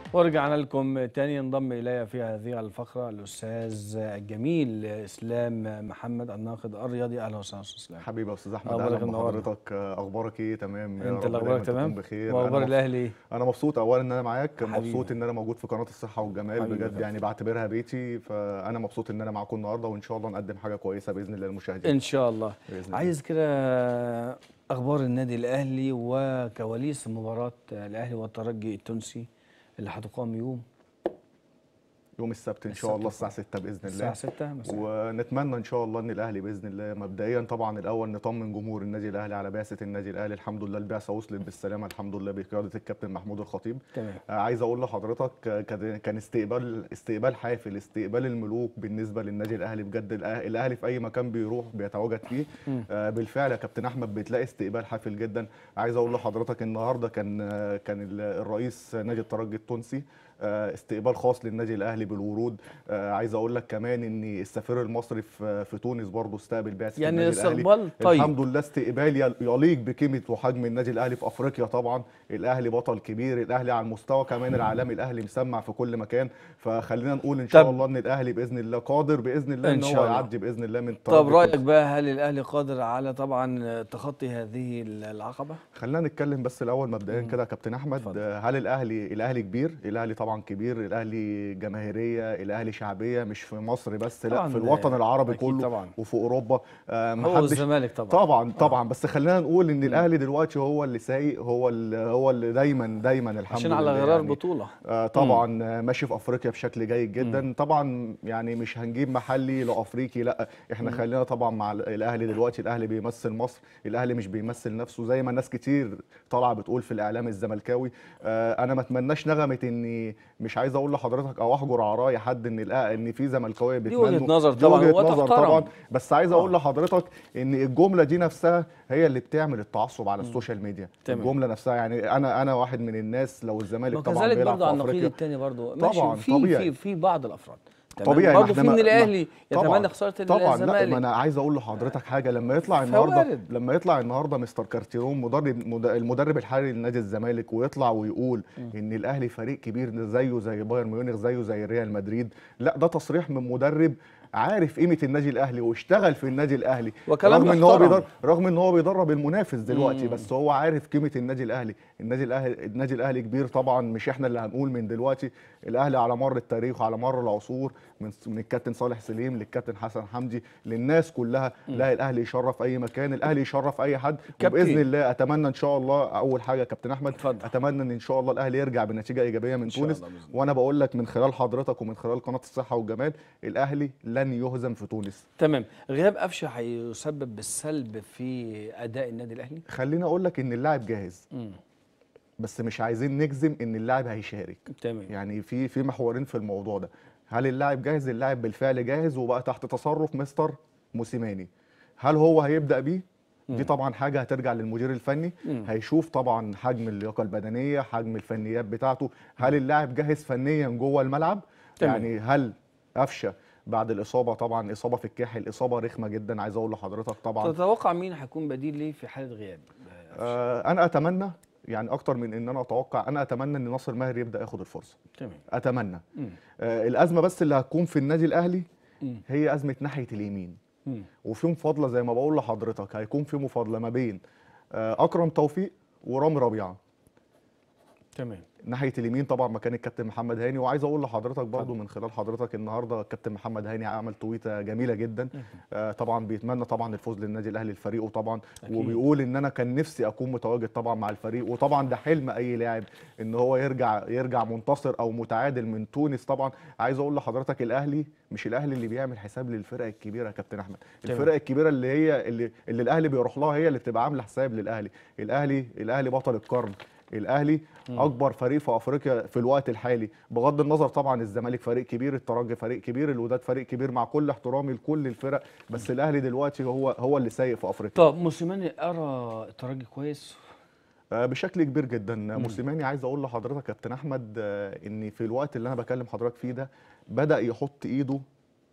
ورجعنا لكم تاني ينضم الي في هذه الفقره الاستاذ الجميل اسلام محمد الناقد الرياضي اهلا وسهلا استاذ اسلام حبيبي يا استاذ احمد أخبارك اهلا النهاردة؟ بحضرتك اخبارك ايه تمام يا انت رب اللي دايماً اخبارك تكون تمام بخير واخبار أنا الاهلي ايه انا مبسوط اولا ان انا معاك حبيبي. مبسوط ان انا موجود في قناه الصحه والجمال حبيبي بجد يا يعني بعتبرها بيتي فانا مبسوط ان انا معاكم النهارده وان شاء الله نقدم حاجه كويسه باذن الله للمشاهدين ان شاء الله بإذن الله. عايز كده اخبار النادي الاهلي وكواليس مباراه الاهلي والترجي التونسي اللي هتقام يوم يوم السبت ان السبت شاء الله الساعه 6 باذن الله الساعه 6 مساء ونتمنى ان شاء الله ان الاهلي باذن الله مبدئيا طبعا الاول نطمن جمهور النادي الاهلي على بعثه النادي الاهلي الحمد لله البعثه وصلت بالسلامه الحمد لله بقياده الكابتن محمود الخطيب تمام آه، عايز اقول لحضرتك آه، كان كان استقبال استقبال حافل استقبال الملوك بالنسبه للنادي الاهلي بجد الأه- الاهلي في اي مكان بيروح بيتواجد فيه مم. آه، بالفعل يا كابتن احمد بتلاقي استقبال حافل جدا عايز اقول لحضرتك النهارده كان آه، كان ال- الرئيس نادي الترجي التونسي آه، استقبال خاص للنادي الاهلي بالورود آه، عايز اقول لك كمان ان السفير المصري في في تونس برضه استقبل بعثه يعني النادي الاهلي استقبال طيب الحمد لله استقبال يل- يليق بقيمه وحجم النادي الاهلي في افريقيا طبعا الاهلي بطل كبير الاهلي على المستوى كمان العالمي الاهلي مسمع في كل مكان فخلينا نقول ان شاء طب- الله ان الاهلي باذن الله قادر باذن الله إن ان شاء هو الله. يعدي باذن الله من طب الترجي رايك التونسي. بقى هل الاهلي قادر على طبعا تخطي هذه العقبه خلينا نتكلم بس الاول مبدئيا مم. كده يا كابتن احمد اتفضل. آه، هل الاهلي الاهلي كبير الاهلي طبعا كبير الاهلي جماهيريه الاهلي شعبيه مش في مصر بس لا طبعاً، في الوطن العربي أكيد كله طبعا وفي اوروبا آه، هو محدش والزمالك طبعا طبعا طبعا بس خلينا نقول ان مم. الاهلي دلوقتي هو اللي سايق هو اللي هو اللي دايما دايما الحمد عشان لله على غرار يعني البطوله آه طبعا آه، ماشي في افريقيا بشكل جيد جدا طبعا يعني مش هنجيب محلي لافريقي لا احنا مم. خلينا طبعا مع ال- الاهلي دلوقتي الاهلي بيمثل مصر الاهلي مش بيمثل نفسه زي ما ناس كتير طالعه بتقول في الاعلام الزملكاوي آه انا ما اتمناش نغمه اني مش عايز اقول لحضرتك او احجر على راي حد ان الأ- ان في زملكاويه دي بيتمنوا وجهه نظر دي طبعا وجهه نظر وتحترم. طبعا بس عايز اقول آه. لحضرتك ان الجمله دي نفسها هي اللي بتعمل التعصب على السوشيال ميديا تمام. الجمله نفسها يعني انا انا واحد من الناس لو الزمالك طبعا وكذلك بيلعب برضه على في النقيض افريقيا الثاني برضه ماشي طبعاً، في طبيعي. في في بعض الافراد تمام؟ طبيعي ما برضه احنا في ما- من ما- الاهلي طبعا يتمنى خساره طبعا لا الزمالك ما انا عايز اقول لحضرتك حاجه لما يطلع النهارده فوارد. لما يطلع النهارده مستر كارتيرون مدرب مد- المدرب الحالي لنادي الزمالك ويطلع ويقول ان الاهلي فريق كبير زيه زي بايرن ميونخ زيه زي ريال مدريد لا ده تصريح من مدرب عارف قيمه النادي الاهلي واشتغل في النادي الاهلي وكلام رغم ان هو محترم. بيدرب رغم ان هو بيدرب المنافس دلوقتي مم. بس هو عارف قيمه النادي الاهلي النادي الاهلي النادي الاهلي كبير طبعا مش احنا اللي هنقول من دلوقتي الاهلي على مر التاريخ وعلى مر العصور من من الكابتن صالح سليم للكابتن حسن حمدي للناس كلها لا الاهلي يشرف اي مكان الاهلي يشرف اي حد كابتن. وباذن الله اتمنى ان شاء الله اول حاجه يا كابتن احمد اتفضل. اتمنى ان ان شاء الله الاهلي يرجع بنتيجه ايجابيه من إن شاء تونس الله بإذن الله. وانا بقول لك من خلال حضرتك ومن خلال قناه الصحه والجمال الاهلي لن يهزم في تونس تمام غياب قفشه هيسبب بالسلب في اداء النادي الاهلي خليني اقول لك ان اللاعب جاهز مم. بس مش عايزين نجزم ان اللاعب هيشارك تمام يعني في في محورين في الموضوع ده هل اللاعب جاهز اللاعب بالفعل جاهز وبقى تحت تصرف مستر موسيماني هل هو هيبدا بيه مم. دي طبعا حاجه هترجع للمدير الفني مم. هيشوف طبعا حجم اللياقه البدنيه حجم الفنيات بتاعته هل اللاعب جاهز فنيا جوه الملعب تمام. يعني هل قفشه بعد الاصابه طبعا اصابه في الكاحل اصابه رخمه جدا عايز اقول لحضرتك طبعا تتوقع مين هيكون بديل ليه في حاله غياب قفشة؟ آه انا اتمنى يعني اكتر من ان انا اتوقع انا اتمنى ان ناصر ماهر يبدا ياخد الفرصه تمام اتمنى مم. آه الازمه بس اللي هتكون في النادي الاهلي مم. هي ازمه ناحيه اليمين مم. وفي مفاضله زي ما بقول لحضرتك هيكون في مفاضله ما بين آه اكرم توفيق ورامي ربيعه تمام ناحيه اليمين طبعا مكان الكابتن محمد هاني وعايز اقول لحضرتك برضو اتفضل. من خلال حضرتك النهارده الكابتن محمد هاني عمل تويته جميله جدا آه طبعا بيتمنى طبعا الفوز للنادي الاهلي لفريقه طبعا أكيد. وبيقول ان انا كان نفسي اكون متواجد طبعا مع الفريق وطبعا ده حلم اي لاعب ان هو يرجع يرجع منتصر او متعادل من تونس طبعا عايز اقول لحضرتك الاهلي مش الاهلي اللي بيعمل حساب للفرق الكبيره يا كابتن احمد تمام. الفرق الكبيره اللي هي اللي, اللي الاهلي بيروح لها هي اللي بتبقى عامله حساب للاهلي الاهلي الاهلي بطل القرن الاهلي مم. اكبر فريق في افريقيا في الوقت الحالي بغض النظر طبعا الزمالك فريق كبير الترجي فريق كبير الوداد فريق كبير مع كل احترامي لكل الفرق بس الاهلي دلوقتي هو هو اللي سايق في افريقيا طب موسيماني ارى الترجي كويس آه، بشكل كبير جدا موسيماني عايز اقول لحضرتك يا كابتن احمد آه، ان في الوقت اللي انا بكلم حضرتك فيه ده بدا يحط ايده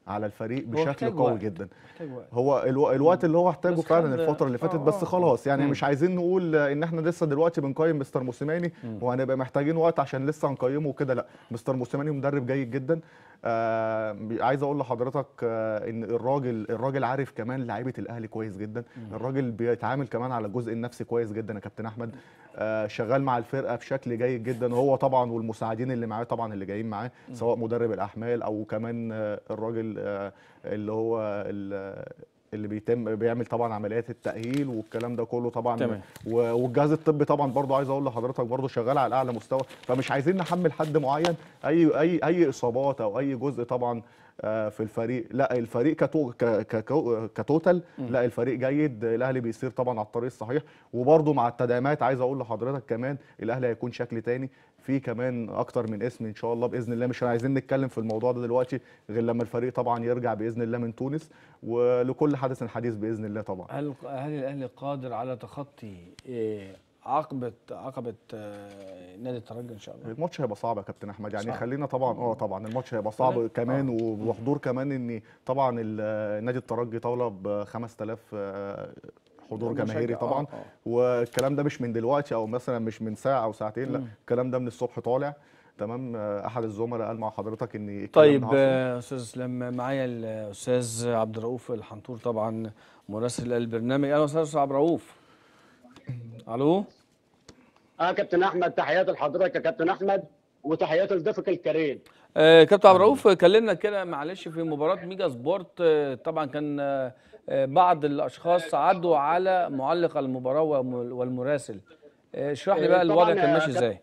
على الفريق هو بشكل محتاج قوي وقت. جدا محتاج وقت هو الو... الوقت اللي هو احتاجه بس فعلا خد- الفتره اللي فاتت آه، بس آه. خلاص يعني مم. مش عايزين نقول ان احنا لسه دلوقتي بنقيم مستر موسيماني مم. وهنبقى محتاجين وقت عشان لسه هنقيمه وكده لا مستر موسيماني مدرب جيد جدا آه بي- عايز اقول لحضرتك آه ان الراجل الراجل عارف كمان لعيبه الاهلي كويس جدا الراجل بيتعامل كمان على الجزء النفسي كويس جدا يا كابتن احمد آه شغال مع الفرقه بشكل جيد جدا هو طبعا والمساعدين اللي معاه طبعا اللي جايين معاه سواء مدرب الاحمال او كمان آه الراجل آه اللي هو ال- اللي بيتم بيعمل طبعا عمليات التاهيل والكلام ده كله طبعا تمام. و- والجهاز الطبي طبعا برضو عايز اقول لحضرتك برضو شغال على اعلى مستوى فمش عايزين نحمل حد معين اي اي اي اصابات او اي جزء طبعا آه، في الفريق لا الفريق كتو ك- ك- كتوتال لا الفريق جيد الاهلي بيسير طبعا على الطريق الصحيح وبرضو مع التدعيمات عايز اقول لحضرتك كمان الاهلي هيكون شكل تاني في كمان اكتر من اسم ان شاء الله باذن الله مش عايزين نتكلم في الموضوع ده دلوقتي غير لما الفريق طبعا يرجع باذن الله من تونس ولكل حدث حديث باذن الله طبعا هل هل الاهلي قادر على تخطي إيه، عقبه عقبه آه، نادي الترجي ان شاء الله الماتش هيبقى صعب يا كابتن احمد يعني صعب. خلينا طبعا اه طبعا الماتش هيبقى صعب ولكن- كمان آه. وبحضور كمان ان طبعا ال- نادي الترجي طاوله ب 5000 آه، حضور مشجع، جماهيري آه، طبعا آه. والكلام ده مش من دلوقتي او مثلا مش من ساعه او ساعتين لا مم. الكلام ده من الصبح طالع تمام آه، احد الزملاء قال مع حضرتك ان الكلام طيب ده حصل. آه، استاذ اسلام معايا الاستاذ عبد الرؤوف الحنطور طبعا مراسل البرنامج اهلا وسهلا استاذ عبد الرؤوف الو اه كابتن احمد تحياتي لحضرتك يا كابتن احمد وتحياتي لضيفك الكريم آه، كابتن عبد الرؤوف كلمنا كده معلش في مباراه ميجا سبورت آه، طبعا كان آه، آه، بعض الاشخاص عدوا على معلق المباراه والم- والمراسل آه، اشرح لي آه، بقى الوضع طبعاً كان يا ماشي كابتن- ازاي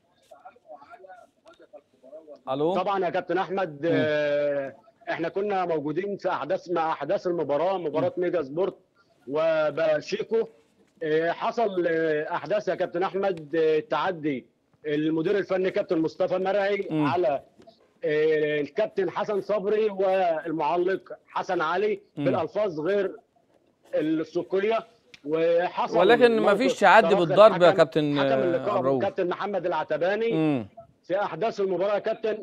الو طبعا يا كابتن احمد آه احنا كنا موجودين في احداث مع احداث المباراه مباراه ميجا سبورت وباشيكو آه حصل آه احداث يا كابتن احمد آه تعدي المدير الفني كابتن مصطفى مرعي مم. على آه الكابتن حسن صبري والمعلق حسن علي مم. بالالفاظ غير السوقيه وحصل ولكن ما موقف فيش تعدي تراخي بالضرب يا الحكم- كابتن حكم آه، اللقاء عبد الرؤوف كابتن محمد العتباني امم في احداث المباراه يا كابتن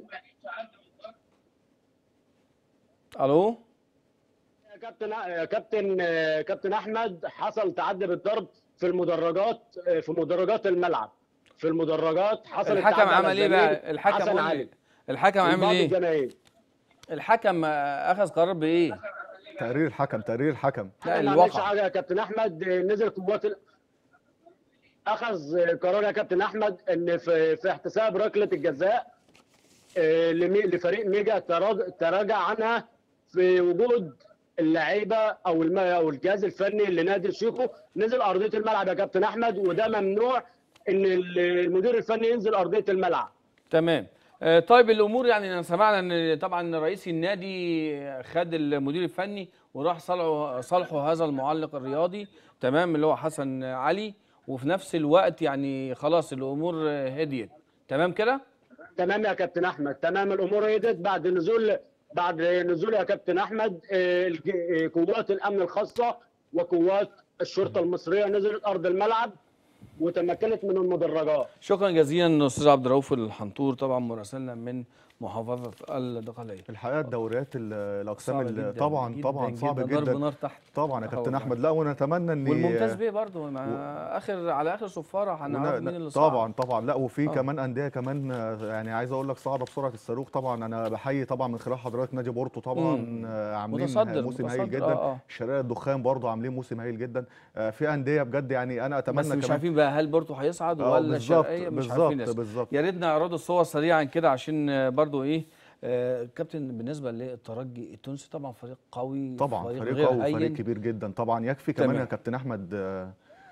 الو يا كابتن يا كابتن كابتن احمد حصل تعدي بالضرب في المدرجات في مدرجات الملعب في المدرجات حصل الحكم التعدي على عمل ايه الزميل بقى الحكم حسن قول علي لي الحكم عمل بعض ايه الجماهير الحكم آه، اخذ قرار بايه تقرير الحكم تقرير الحكم لا ما عملش الواقع حاجه يا كابتن احمد نزل قوات ال... اخذ قرار يا كابتن احمد ان في في احتساب ركله الجزاء آه، لمي- لفريق ميجا تراج- تراجع عنها في وجود اللعيبه او الم... او الجهاز الفني لنادي شيكو نزل ارضيه الملعب يا كابتن احمد وده ممنوع ان ال- المدير الفني ينزل ارضيه الملعب تمام آه، طيب الامور يعني سمعنا ان طبعا رئيس النادي خد المدير الفني وراح صالحه صالحه هذا المعلق الرياضي تمام اللي هو حسن علي وفي نفس الوقت يعني خلاص الامور آه، هديت تمام كده تمام يا كابتن احمد تمام الامور هدت بعد نزول بعد نزول يا كابتن احمد آه، الج- آه، قوات الامن الخاصه وقوات الشرطه المصريه نزلت ارض الملعب وتمكنت من المدرجات شكرا جزيلا استاذ عبد الرؤوف الحنطور طبعا مراسلنا من محافظه الدقهليه الحقيقه الدوريات ال- الاقسام صعبة ال- جداً طبعا جداً طبعا صعب ضرب جدا نار تحت طبعا يا آه كابتن والله. احمد لا ونتمنى ان والممتاز بيه برضه مع اخر على اخر صفاره هنعرف ونا- مين اللي صعد طبعا طبعا لا وفي آه. كمان انديه كمان آه، يعني عايز اقول لك صاعده بسرعه الصاروخ طبعا انا بحيي طبعا من خلال حضرتك نادي بورتو طبعا مم. آه، عاملين متصدر- موسم متصدر، هايل جدا آه، آه. شرائع الدخان برضو عاملين موسم هايل جدا آه، في انديه بجد يعني انا اتمنى بس مش كمان عارفين بقى هل بورتو هيصعد آه، ولا بالظبط الشرقيه مش بالظبط عارفين لسه بالظبط يا ريت نعرض الصور سريعا كده عشان آه، برضو ايه آه كابتن بالنسبه للترجي التونسي طبعا فريق قوي طبعا فريق غير قوي فريق هين. كبير جدا طبعا يكفي كمان تمام. يا كابتن احمد آه،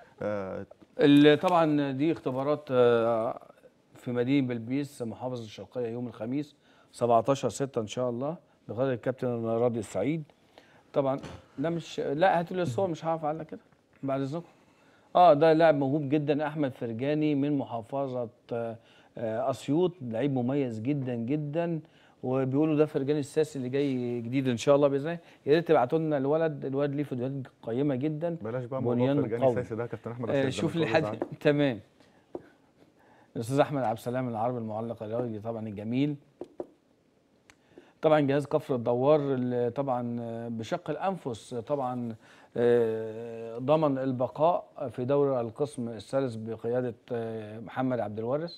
آه، ال- طبعا دي اختبارات آه، في مدينه بلبيس محافظه الشرقيه يوم الخميس 17 6 ان شاء الله بقياده الكابتن راضي السعيد طبعا لا مش لا هاتوا لي الصور مش هعرف عنها كده بعد اذنكم اه ده لاعب موهوب جدا احمد فرجاني من محافظه آه، آه، اسيوط لعيب مميز جدا جدا وبيقولوا ده فرجاني الساسي اللي جاي جديد ان شاء الله باذن الله يا ريت تبعتوا لنا الولد الولد ليه فيديوهات قيمه جدا بلاش بقى موضوع بنيان فرجاني قوي. ساسي ده يا كابتن احمد آه، عشان شوف لي الزمالك حد يزعل. تمام الاستاذ احمد عبد السلام العربي المعلق الرياضي طبعا الجميل طبعا جهاز كفر الدوار اللي طبعا آه، بشق الانفس طبعا آه، ضمن البقاء في دوري القسم الثالث بقياده آه، محمد عبد الوارث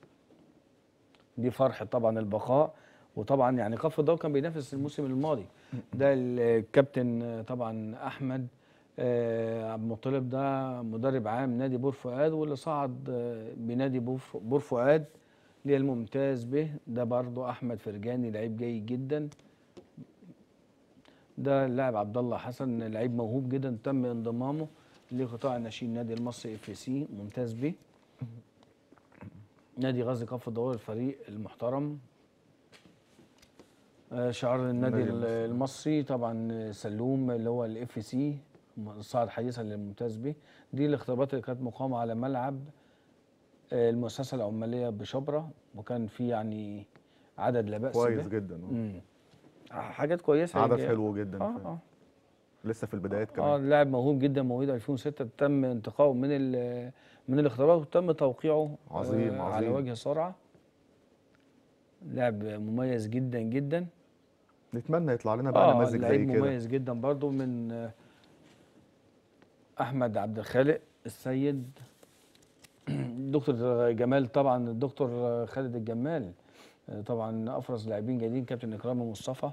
دي فرحه طبعا البقاء وطبعا يعني كفر الدوار كان بينافس الموسم الماضي ده الكابتن آه، طبعا احمد آه، عبد المطلب ده مدرب عام نادي بور فؤاد واللي صعد آه، بنادي بور ف- بور فؤاد للممتاز به ده برضه احمد فرجاني لعيب جيد جدا ده اللاعب عبد الله حسن لعيب موهوب جدا تم انضمامه لقطاع الناشئين النادي المصري اف سي ممتاز به نادي غزل كفر الدوار الفريق المحترم آه، شعار النادي النادي ال- المصري طبعا سلوم اللي هو الاف سي صعد حديثا للممتاز به دي الاختبارات اللي كانت مقامه على ملعب آه، المؤسسه العماليه بشبرا وكان في يعني عدد لا باس كويس به جدا آه. مم. حاجات كويسه عدد يعني- حلو جدا اه فعلا. اه لسه في البدايات اه كمان لاعب موهوب جدا مواليد 2006 تم انتقائه من ال- من الاختبارات وتم توقيعه عظيم، آه، على عظيم. وجه السرعه لاعب مميز جدا جدا نتمنى يطلع لنا بقى اه نماذج زي لعيب كده مميز جدا برضو من آه، احمد عبد الخالق السيد دكتور جمال طبعا الدكتور خالد الجمال آه، طبعا افرز لاعبين جيدين كابتن اكرامي مصطفى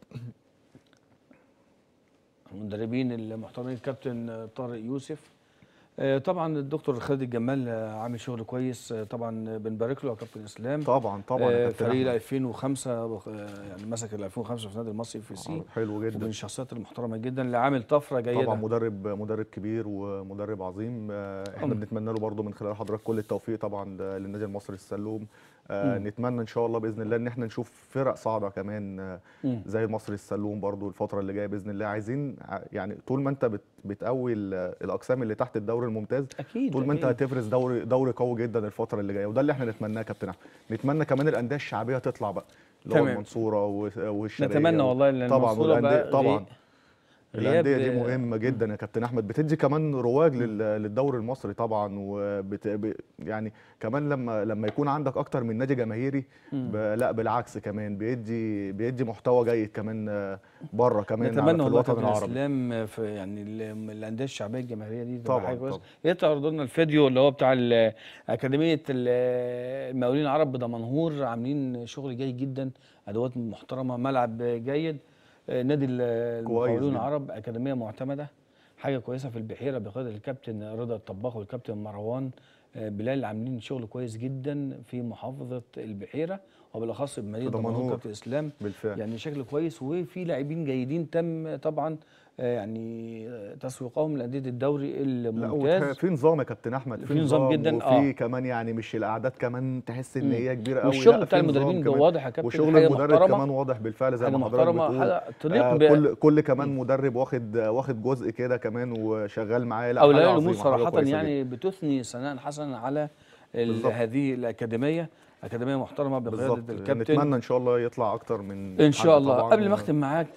المدربين المحترمين كابتن طارق يوسف آه، طبعا الدكتور خالد الجمال آه، عامل شغل كويس آه، طبعا بنبارك له يا كابتن اسلام طبعا طبعا يا آه، كابتن فريق أحمد. 2005 آه، يعني مسك ال 2005 في النادي المصري في سي آه، حلو ومن جدا الشخصيات المحترمه جدا اللي عامل طفره جيده طبعا مدرب مدرب كبير ومدرب عظيم آه، احنا مم. بنتمنى له برضه من خلال حضرتك كل التوفيق طبعا ده للنادي المصري السلوم آه، مم. نتمنى ان شاء الله باذن الله ان احنا نشوف فرق صاعده كمان آه، مم. زي المصري السلوم برضه الفتره اللي جايه باذن الله عايزين ع- يعني طول ما انت بت- بتقوي ال- الاقسام اللي تحت الدوري الممتاز اكيد طول ما انت أكيد. هتفرز دوري دوري قوي جدا الفتره اللي جايه وده اللي احنا نتمناه يا كابتن احمد نتمنى كمان الانديه الشعبيه تطلع بقى اللي هو تمام. المنصوره والش- والشرقيه نتمنى والله ان طبعا المنصورة والانديه بقى طبعا غي- غياب- الانديه دي مهمه جدا يا كابتن احمد بتدي كمان رواج لل- للدوري المصري طبعا وبت... ب... يعني كمان لما لما يكون عندك اكتر من نادي جماهيري ب... لا بالعكس كمان بيدي بيدي محتوى جيد كمان آه، بره كمان على- نتمنى في والله الوطن كابتن العربي اسلام في يعني ال- الانديه الشعبيه الجماهيريه دي تبقى طبعاً، حاجه كويسه طبعاً. يا ريت تعرضوا لنا الفيديو اللي هو بتاع ال- اكاديميه ال- المقاولين العرب بدمنهور عاملين شغل جيد جدا ادوات محترمه ملعب جيد آه، نادي ال- كويس المقاولون جداً. العرب اكاديميه معتمده حاجه كويسه في البحيره بقياده الكابتن رضا الطباخ والكابتن مروان آه، بلال عاملين شغل كويس جدا في محافظه البحيره وبالاخص بمدينه في دمنهور دمنهور. كابتن اسلام بالفعل يعني شكل كويس وفي لاعبين جيدين تم طبعا آه، يعني آه، تسويقهم لانديه الدوري لا الممتاز وت- في نظام يا كابتن احمد في نظام جداً، وفي آه. كمان يعني مش الاعداد كمان تحس ان مم. هي كبيره قوي والشغل لا، بتاع في نظام المدربين ده كمان. واضح يا كابتن وشغل حاجه المدرب محترمه كمان واضح بالفعل زي حاجه ما حضرتك محترمه بتقول حاجه تليق آه ب- كل كل كمان مدرب واخد واخد جزء كده كمان وشغال معاه لا حاجة اولياء الامور عظيمة، حاجة صراحه كويسة يعني بتثني ثناء حسنا على ال- بالظبط. هذه الاكاديميه اكاديميه محترمه جداً. بقياده بالظبط الكابتن نتمنى ان شاء الله يطلع اكتر من ان حد شاء الله طبعاً قبل ما و- اختم معاك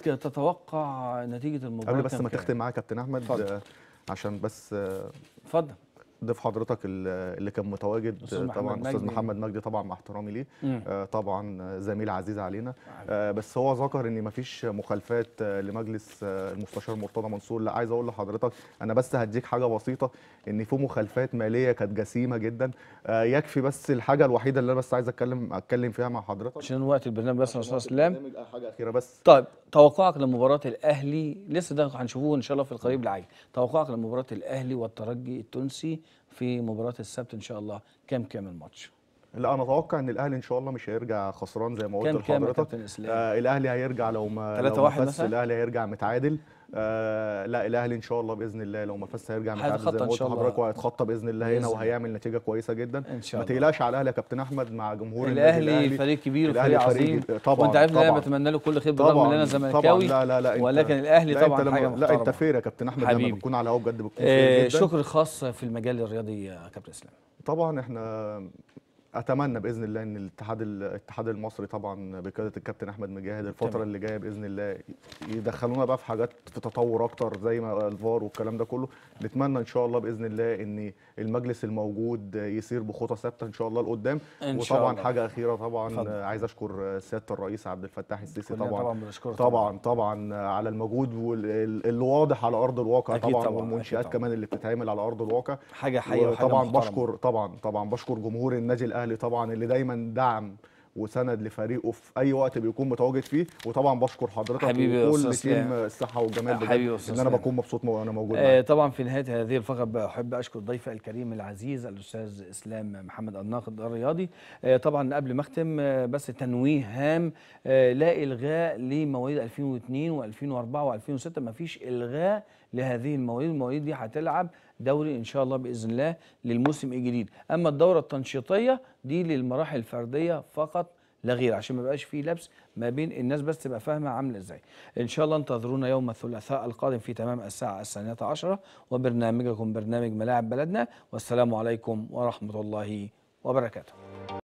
تتوقع نتيجه المباراه قبل بس كام ما كام؟ تختم معايا يا كابتن احمد اتفضل. آه، عشان بس آه، اتفضل ضيف حضرتك ال- اللي كان متواجد أستاذ آه، محمد طبعا استاذ مجدي. محمد مجدي طبعا مع احترامي ليه مم. آه، طبعا آه، زميل عزيز علينا آه، بس هو ذكر ان مفيش مخالفات آه، لمجلس آه، المستشار مرتضى منصور لا عايز اقول لحضرتك انا بس هديك حاجه بسيطه ان في مخالفات ماليه كانت جسيمه جدا آه، يكفي بس الحاجه الوحيده اللي انا بس عايز اتكلم اتكلم فيها مع حضرتك عشان وقت البرنامج بس يا استاذ اسلام برنامج، آه، حاجه اخيره بس طيب توقعك لمباراة الأهلي لسه ده هنشوفوه إن شاء الله في القريب العاجل توقعك لمباراة الأهلي والترجي التونسي في مباراة السبت إن شاء الله كام كام الماتش؟ لا انا اتوقع ان الاهلي ان شاء الله مش هيرجع خسران زي ما قلت كام كام يا لحضرتك كابتن إسلام؟ آه الاهلي هيرجع لو ما تلاتة لو ما واحد فاز مثلا؟ الاهلي هيرجع متعادل آه لا الاهلي ان شاء الله باذن الله لو ما فاز هيرجع متعادل هيتخطى زي إن ما قلت شاء الله. لحضرتك وهيتخطى باذن الله بإذن هنا الله. وهيعمل نتيجه كويسه جدا إن شاء ما الله تقلقش على الاهلي يا كابتن احمد مع جمهور النادي الأهلي فريق كبير الأهلي وفريق فريق عظيم جد- طبعا وأنت عارف إن أنا طبعا بتمنى له كل خير بالرغم إن طبعا أنا طبعا زملكاوي لا لا لا انت ولكن الأهلي لا طبعا انت حاجة لما- لا انت محترمة. فير يا كابتن احمد لما حبيبي. بتكون على هوا بجد بتكون آه فير جدا شكر خاص في المجال الرياضي يا كابتن إسلام طبعا احنا اتمنى باذن الله ان الاتحاد الاتحاد المصري طبعا بقياده الكابتن احمد مجاهد الفتره تمام. اللي جايه باذن الله يدخلونا بقى في حاجات في تطور اكتر زي ما الفار والكلام ده كله نتمنى ان شاء الله باذن الله ان المجلس الموجود يسير بخطى ثابته ان شاء الله لقدام إن شاء وطبعا الله. حاجه اخيره طبعا اتفضل. عايز اشكر سياده الرئيس عبد الفتاح السيسي كلنا طبعا طبعا بنشكره طبعا طبعا على المجهود وال- اللي واضح على ارض الواقع أكيد طبعا طبعاً، والمنشات أكيد طبعاً. كمان اللي بتتعمل على ارض الواقع حاجه حقيقيه وحاجة طبعا محترمة. بشكر طبعا طبعا بشكر جمهور النادي الاهلي طبعا اللي دايما دعم وسند لفريقه في اي وقت بيكون متواجد فيه وطبعا بشكر حضرتك حبيبي يا وكل أستاذ تيم سلام. الصحه والجمال بجد حبيبي يا أستاذ ان انا سلام. بكون مبسوط وانا موجود آه معاك طبعا في نهايه هذه الفقره بحب اشكر ضيفي الكريم العزيز الاستاذ اسلام محمد الناقد الرياضي آه طبعا قبل ما اختم آه بس تنويه هام آه لا الغاء لمواليد 2002 و2004 و2006 ما فيش الغاء لهذه المواليد المواليد دي هتلعب دوري ان شاء الله باذن الله للموسم الجديد اما الدوره التنشيطيه دي للمراحل الفرديه فقط لا غير عشان ما يبقاش فيه لبس ما بين الناس بس تبقى فاهمه عامله ازاي. ان شاء الله انتظرونا يوم الثلاثاء القادم في تمام الساعه الثانيه عشره وبرنامجكم برنامج ملاعب بلدنا والسلام عليكم ورحمه الله وبركاته.